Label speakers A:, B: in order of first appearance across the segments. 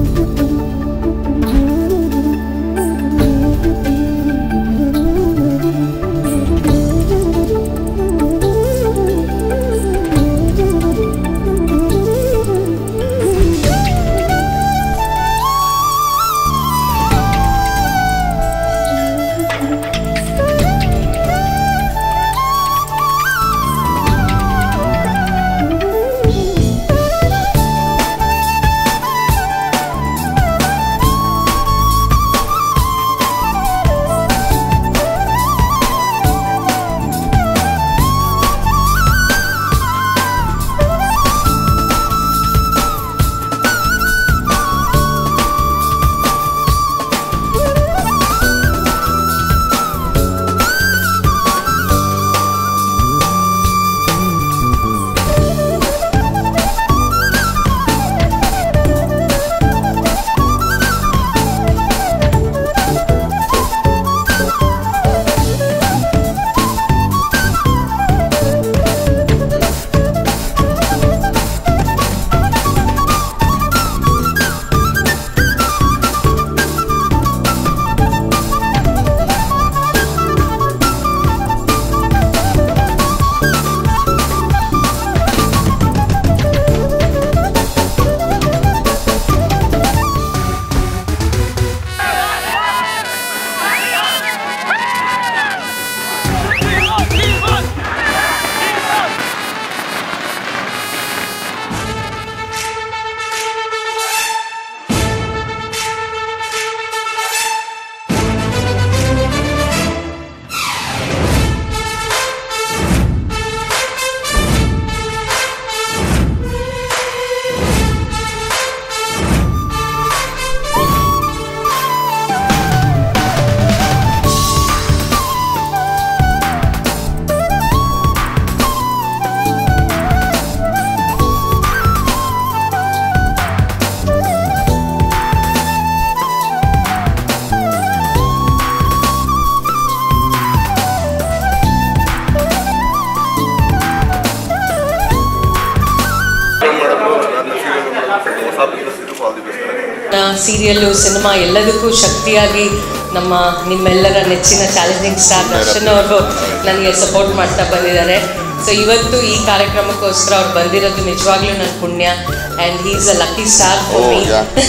A: serial cinema ಎಲ್ಲದಕ್ಕೂ ಶಕ್ತಿಯಾಗಿ ನಮ್ಮ ನಿಮ್ಮೆಲ್ಲರ ನೆಚ್ಚಿನ ಚಾಲೆಂಜಿಂಗ್ ಸ್ಟಾರ್ ದರ್ಶನ್ ಅವರು ನನಗೆ ಸಪೋರ್ಟ್ ಮಾಡ್ತಾ ಬಂದಿದ್ದಾರೆ ಸೊ ಇವತ್ತು ಈ ಕಾರ್ಯಕ್ರಮಕ್ಕೋಸ್ಕರ ಅವ್ರು ಬಂದಿರೋದು ನಿಜವಾಗ್ಲೂ ನನ್ನ ಪುಣ್ಯ and he's a lucky star for me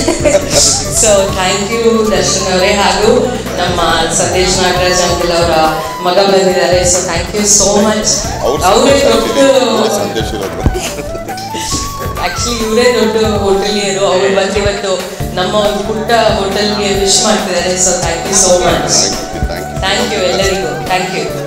A: so thank you Darshan ಅವರೇ ಹಾಗೂ ನಮ್ಮ ಸಂದೇಶ್ ನಾಗರಾಜ್ ಅಂಕಲ್ ಅವರ ಮಗ ಬಂದಿದ್ದಾರೆ so thank you so much ಅವರೇ ದೊಡ್ಡ
B: ಸಂದೇಶ ಇರೋದು
A: ಆಕ್ಚುಲಿ ಇವರೇ ದೊಡ್ಡ ಹೋಟೆಲಿಯರು ಅವ್ರು ಬಂದು ಇವತ್ತು ನಮ್ಮ ಒಂದು ಪುಟ್ಟ ಹೋಟೆಲ್ಗೆ ವಿಶ್ ಮಾಡ್ತಿದ್ದಾರೆ so thank you so much
B: thank you thank you
A: thank you ಎಲ್ಲರಿಗೂ ಥ್ಯಾಂಕ್ ಯು